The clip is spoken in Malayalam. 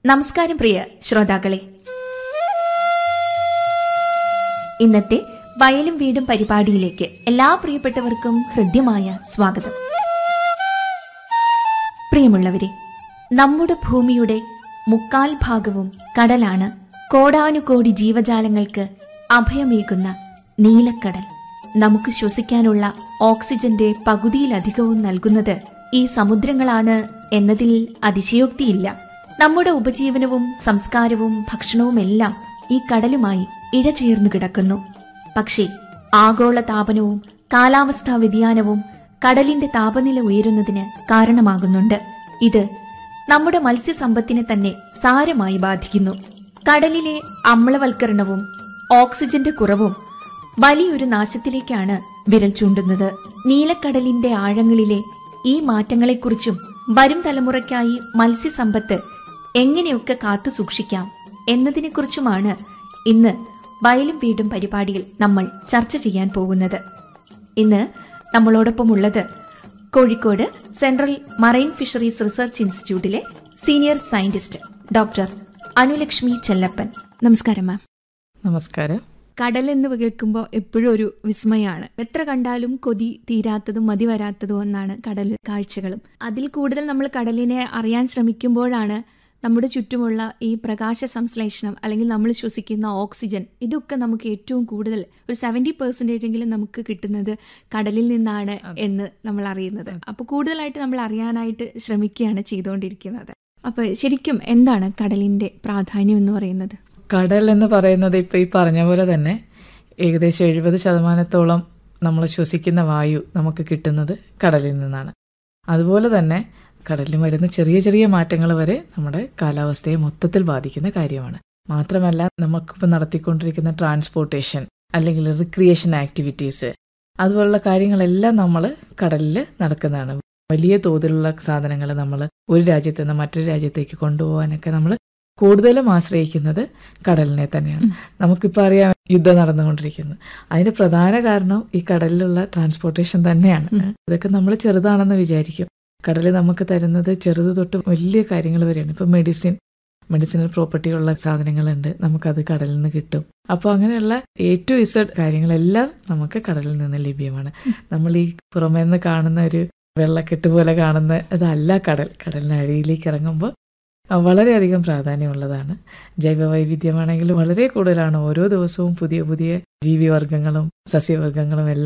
നമസ്കാരം പ്രിയ ശ്രോതാക്കളെ ഇന്നത്തെ വയലും വീടും പരിപാടിയിലേക്ക് എല്ലാ പ്രിയപ്പെട്ടവർക്കും ഹൃദ്യമായ സ്വാഗതം പ്രിയമുള്ളവരെ നമ്മുടെ ഭൂമിയുടെ മുക്കാൽ ഭാഗവും കടലാണ് കോടാനുകോടി ജീവജാലങ്ങൾക്ക് അഭയമേകുന്ന നീലക്കടൽ നമുക്ക് ശ്വസിക്കാനുള്ള ഓക്സിജന്റെ പകുതിയിലധികവും നൽകുന്നത് ഈ സമുദ്രങ്ങളാണ് എന്നതിൽ അതിശയോക്തിയില്ല നമ്മുടെ ഉപജീവനവും സംസ്കാരവും ഭക്ഷണവുമെല്ലാം ഈ കടലുമായി ഇഴചേർന്നു കിടക്കുന്നു പക്ഷേ ആഗോള താപനവും കാലാവസ്ഥാ വ്യതിയാനവും കടലിന്റെ താപനില ഉയരുന്നതിന് കാരണമാകുന്നുണ്ട് ഇത് നമ്മുടെ മത്സ്യസമ്പത്തിനെ തന്നെ സാരമായി ബാധിക്കുന്നു കടലിലെ അമ്ലവൽക്കരണവും ഓക്സിജന്റെ കുറവും വലിയൊരു നാശത്തിലേക്കാണ് വിരൽ ചൂണ്ടുന്നത് നീലക്കടലിന്റെ ആഴങ്ങളിലെ ഈ മാറ്റങ്ങളെക്കുറിച്ചും വരും തലമുറയ്ക്കായി മത്സ്യസമ്പത്ത് എങ്ങനെയൊക്കെ കാത്തു സൂക്ഷിക്കാം എന്നതിനെക്കുറിച്ചുമാണ് ഇന്ന് വയലും വീടും പരിപാടിയിൽ നമ്മൾ ചർച്ച ചെയ്യാൻ പോകുന്നത് ഇന്ന് നമ്മളോടൊപ്പമുള്ളത് Kozhikode central marine fisheries research ഇൻസ്റ്റിറ്റ്യൂട്ടിലെ senior scientist doctor Anulakshmi Chellappan നമസ്കാരം മാം നമസ്കാരം കടൽ എന്ന് കേൾക്കുമ്പോൾ എപ്പോഴും ഒരു വിസ്മയമാണ് എത്ര കണ്ടാലും കൊതി തീരാത്തതും മതി വരാത്തതും ഒന്നാണ് കടൽ കാഴ്ചകളും അതിൽ കൂടുതൽ നമ്മൾ കടലിനെ അറിയാൻ ശ്രമിക്കുമ്പോഴാണ് നമ്മുടെ ചുറ്റുമുള്ള ഈ പ്രകാശ സംശ്ലേഷണം അല്ലെങ്കിൽ നമ്മൾ ശ്വസിക്കുന്ന ഓക്സിജൻ ഇതൊക്കെ നമുക്ക് ഏറ്റവും കൂടുതൽ ഒരു സെവൻറ്റി പെർസെൻറ്റേജ് എങ്കിലും നമുക്ക് കിട്ടുന്നത് കടലിൽ നിന്നാണ് എന്ന് നമ്മൾ അറിയുന്നത് അപ്പോൾ കൂടുതലായിട്ട് നമ്മൾ അറിയാനായിട്ട് ശ്രമിക്കുകയാണ് ചെയ്തുകൊണ്ടിരിക്കുന്നത് അപ്പോൾ ശരിക്കും എന്താണ് കടലിൻ്റെ പ്രാധാന്യം എന്ന് പറയുന്നത് കടൽ എന്ന് പറയുന്നത് ഇപ്പോൾ ഈ പറഞ്ഞ പോലെ തന്നെ ഏകദേശം എഴുപത് ശതമാനത്തോളം നമ്മൾ ശ്വസിക്കുന്ന വായു നമുക്ക് കിട്ടുന്നത് കടലിൽ നിന്നാണ് അതുപോലെ തന്നെ കടലിൽ വരുന്ന ചെറിയ ചെറിയ മാറ്റങ്ങൾ വരെ നമ്മുടെ കാലാവസ്ഥയെ മൊത്തത്തിൽ ബാധിക്കുന്ന കാര്യമാണ് മാത്രമല്ല നമുക്കിപ്പോൾ നടത്തിക്കൊണ്ടിരിക്കുന്ന ട്രാൻസ്പോർട്ടേഷൻ അല്ലെങ്കിൽ റിക്രിയേഷൻ ആക്ടിവിറ്റീസ് അതുപോലുള്ള കാര്യങ്ങളെല്ലാം നമ്മൾ കടലിൽ നടക്കുന്നതാണ് വലിയ തോതിലുള്ള സാധനങ്ങൾ നമ്മൾ ഒരു രാജ്യത്ത് നിന്ന് മറ്റൊരു രാജ്യത്തേക്ക് കൊണ്ടുപോകാനൊക്കെ നമ്മൾ കൂടുതലും ആശ്രയിക്കുന്നത് കടലിനെ തന്നെയാണ് നമുക്കിപ്പോൾ അറിയാം യുദ്ധം നടന്നുകൊണ്ടിരിക്കുന്നത് അതിന് പ്രധാന കാരണം ഈ കടലിലുള്ള ട്രാൻസ്പോർട്ടേഷൻ തന്നെയാണ് ഇതൊക്കെ നമ്മൾ ചെറുതാണെന്ന് വിചാരിക്കും കടൽ നമുക്ക് തരുന്നത് ചെറുത് തൊട്ട് വലിയ കാര്യങ്ങൾ വരെയാണ് ഇപ്പം മെഡിസിൻ മെഡിസിനൽ പ്രോപ്പർട്ടി ഉള്ള സാധനങ്ങളുണ്ട് നമുക്കത് കടലിൽ നിന്ന് കിട്ടും അപ്പോൾ അങ്ങനെയുള്ള എ ടു ഇസഡ് കാര്യങ്ങളെല്ലാം നമുക്ക് കടലിൽ നിന്ന് ലഭ്യമാണ് നമ്മൾ ഈ പുറമേ നിന്ന് കാണുന്ന ഒരു വെള്ളക്കെട്ട് പോലെ കാണുന്ന ഇതല്ല കടൽ കടലിനടിയിലേക്ക് ഇറങ്ങുമ്പോൾ വളരെയധികം പ്രാധാന്യമുള്ളതാണ് ജൈവവൈവിധ്യമാണെങ്കിൽ വളരെ കൂടുതലാണ് ഓരോ ദിവസവും പുതിയ പുതിയ ജീവിവർഗങ്ങളും സസ്യവർഗങ്ങളും എല്ലാം